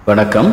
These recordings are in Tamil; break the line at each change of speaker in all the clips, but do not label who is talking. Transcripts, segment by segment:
வணக்கம்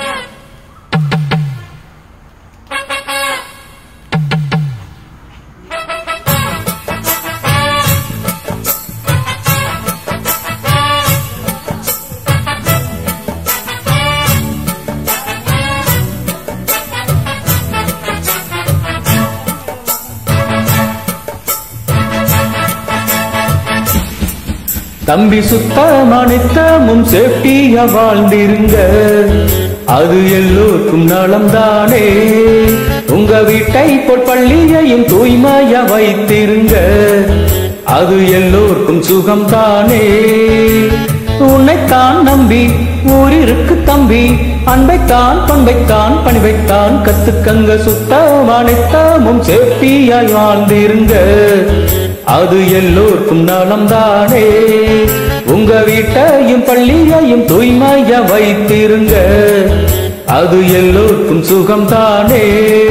தம்பி சுத்தமணித்தமும் சேஃப்டியா வாழ்ந்திருங்க அது எல்லோருக்கும் நலம்தானே உங்க வீட்டை போல் பள்ளியையும் தூய்மையா வைத்திருங்க அது எல்லோருக்கும் சுகம்தானே உன்னைத்தான் நம்பி ஊரிருக்கு தம்பி அன்பைத்தான் பண்பைத்தான் பணிவைத்தான் கத்துக்கங்க சுத்தமணித்தமும் சேஃப்டியாய் வாழ்ந்திருங்க அது எல்லோருக்கும் நலம்தானே உங்க வீட்டையும் பள்ளியையும் தூய்மையா வைத்திருங்க அது எல்லோருக்கும் சுகம்தானே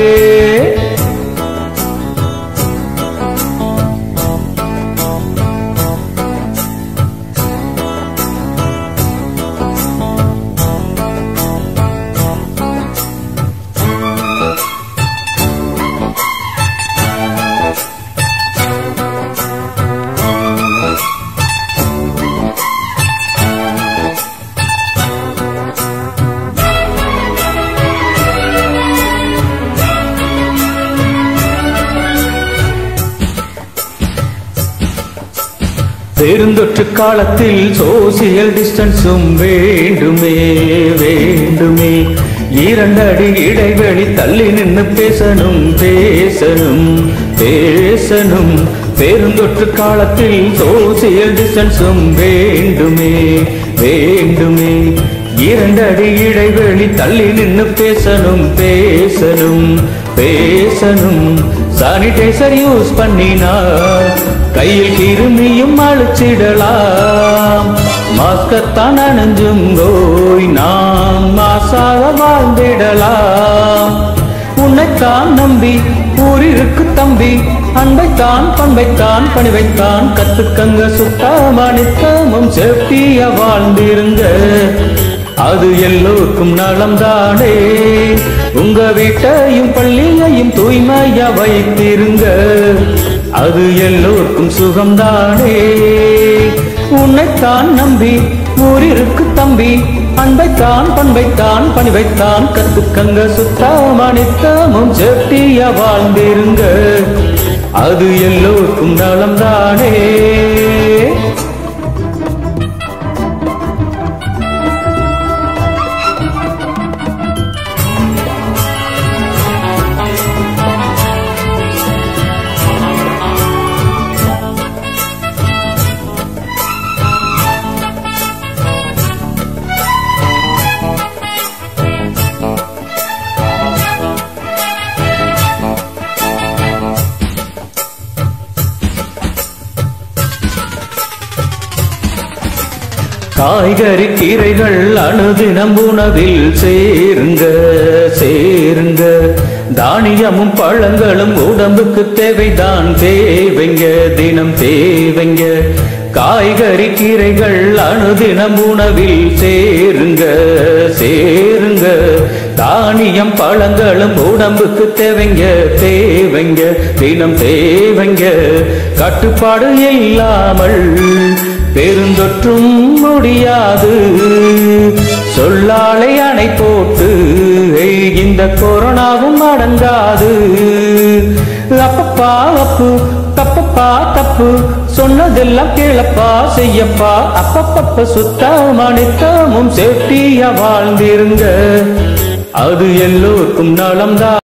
பெருந்தொற்று காலத்தில் சோசியல் டிஸ்டன்ஸும் வேண்டுமே வேண்டுமே இரண்டு அடி இடைவெளி தள்ளி நின்னு பேசணும் பேசணும் பேசணும் பெருந்தொற்று காலத்தில் சோசியல் டிஸ்டன்ஸும் வேண்டுமே வேண்டுமே இரண்டு அடி இடைவெளி தள்ளி நின்னு பேசணும் பேசணும் பேசணும் சானிடைசர் யூஸ் பண்ணினா கையில் கிருமியும் அழிச்சிடலாம் மாஸ்கத்தான் அணிஞ்சும் கோய் நாம் மாசாக வாழ்ந்திடலாம் உன்னைத்தான் நம்பி ஊரிருக்கு தம்பி அன்பைத்தான் பண்பைத்தான் பணிவைத்தான் கத்துக்கங்க சுத்தமணித்தமும் சேஃப்டியா வாழ்ந்திருங்க அது எல்லோருக்கும் நலம்தானே உங்க வீட்டையும் பள்ளியையும் தூய்மையா வைத்திருங்க அது எல்லோருக்கும் சுகம்தானே உன்னைத்தான் நம்பி ஊரிருக்கு தம்பி அன்பைத்தான் பண்பைத்தான் பணிவைத்தான் கத்துக்கங்க சுத்தமணித்தமும் சேஃப்டியா வாழ்ந்திருங்க அது எல்லோருக்கும் நலம்தானே காய்கறி கீரைகள் அணுதினம் உணவில் சேருங்க சேருங்க தானியமும் பழங்களும் உடம்புக்கு தேவைதான் தேவைங்க தினம் தேவைங்க காய்கறி கீரைகள் அணுதினம் உணவில் சேருங்க சேருங்க தானியம் பழங்களும் உடம்புக்கு தேவைங்க தேவைங்க தினம் தேவைங்க கட்டுப்பாடு இல்லாமல் பெருந்தொற்றும் முடியாது சொல்லாலை அணை போட்டு ஏய், இந்த கொரோனாவும் அடங்காது அப்பப்பா அப்பு தப்பப்பா தப்பு சொன்னதெல்லாம் கேளப்பா செய்யப்பா அப்பப்பப்ப சுத்தமணித்தமும் சேஃப்டியா வாழ்ந்திருங்க அது எல்லோருக்கும் நலம்தான்